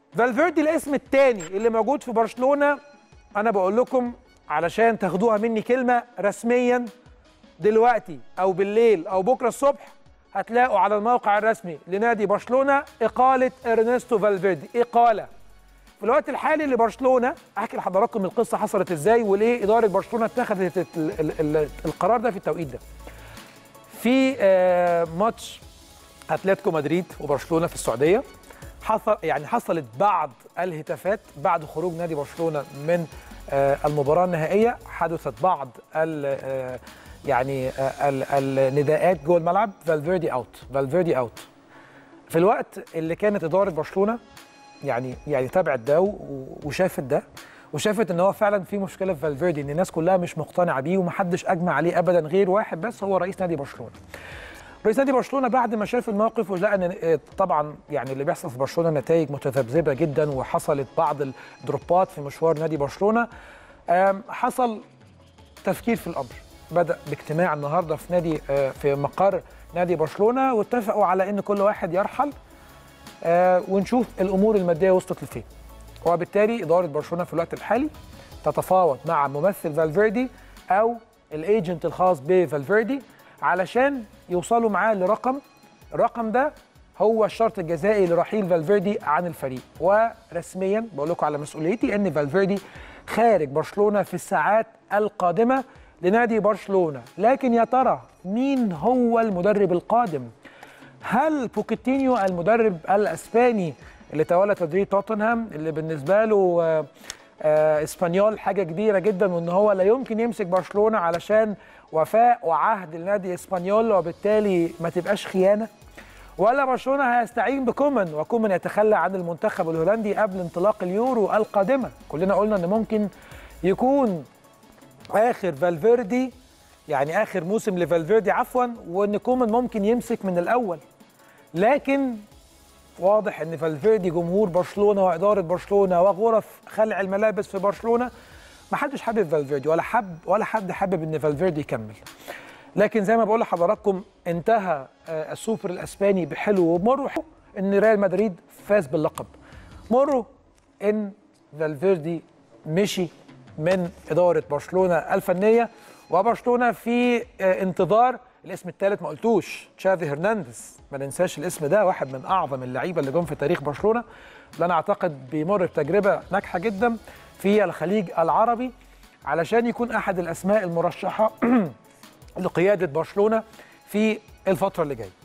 فالفيردي الاسم الثاني اللي موجود في برشلونه انا بقول لكم علشان تاخدوها مني كلمه رسميا دلوقتي او بالليل او بكره الصبح هتلاقوا على الموقع الرسمي لنادي برشلونه اقاله ارنستو فالفيردي اقاله في الوقت الحالي لبرشلونه احكي لحضراتكم القصه حصلت ازاي وليه اداره برشلونه اتخذت ال- ال- ال- القرار ده في التوقيت ده في آه، ماتش اتلتيكو مدريد وبرشلونه في السعوديه حصل يعني حصلت بعض الهتافات بعد خروج نادي برشلونه من آه، المباراه النهائيه حدثت بعض ال آه، يعني آه، ال- النداءات جوه الملعب فالفيردي اوت فالفيردي اوت في الوقت اللي كانت اداره برشلونه يعني يعني تابعت ده و- وشافت ده وشافت ان هو فعلا في مشكله في فالفيردي ان الناس كلها مش مقتنعه بيه ومحدش اجمع عليه ابدا غير واحد بس هو رئيس نادي برشلونه. رئيس نادي برشلونه بعد ما شاف الموقف ولقى ان آه، طبعا يعني اللي بيحصل في برشلونه نتائج متذبذبه جدا وحصلت بعض الدروبات في مشوار نادي برشلونه آم، حصل تفكير في الامر بدا باجتماع النهارده في نادي آه، في مقر نادي برشلونه واتفقوا على ان كل واحد يرحل آه، ونشوف الامور الماديه وصلت لفين وبالتالي اداره برشلونه في الوقت الحالي تتفاوض مع ممثل فالفيردي او الايجنت الخاص بفالفيردي علشان يوصلوا معاه لرقم الرقم ده هو الشرط الجزائي لرحيل فالفيردي عن الفريق ورسميا بقول لكم على مسؤوليتي ان فالفيردي خارج برشلونه في الساعات القادمه لنادي برشلونه لكن يا ترى مين هو المدرب القادم هل بوكيتينيو المدرب الاسباني اللي تولى تدريب توتنهام اللي بالنسبه له آه، آه، اسبانيول حاجه كبيره جدا وان هو لا يمكن يمسك برشلونه علشان وفاء وعهد لنادي اسبانيول وبالتالي ما تبقاش خيانه ولا برشلونه هيستعين بكومان وكومان يتخلى عن المنتخب الهولندي قبل انطلاق اليورو القادمه كلنا قلنا ان ممكن يكون اخر فالفيردي يعني اخر موسم لفالفيردي عفوا وان كومان ممكن يمسك من الاول لكن واضح ان فالفيردي جمهور برشلونه واداره برشلونه وغرف خلع الملابس في برشلونه ما حدش حابب فالفيردي ولا حب ولا حد حابب ان فالفيردي يكمل لكن زي ما بقول لحضراتكم انتهى آه، السوبر الاسباني بحلو ومر وحلو ان ريال مدريد فاز باللقب مروا ان فالفيردي مشي من اداره برشلونه الفنيه وبرشلونه في آه، انتظار الاسم الثالث ما قلتوش تشافي هرنانديز ما ننساش الاسم ده واحد من اعظم اللعيبه اللي جم في تاريخ برشلونه اللي انا اعتقد بيمر بتجربه ناجحه جدا في الخليج العربي علشان يكون احد الاسماء المرشحه لقياده برشلونه في الفتره اللي جايه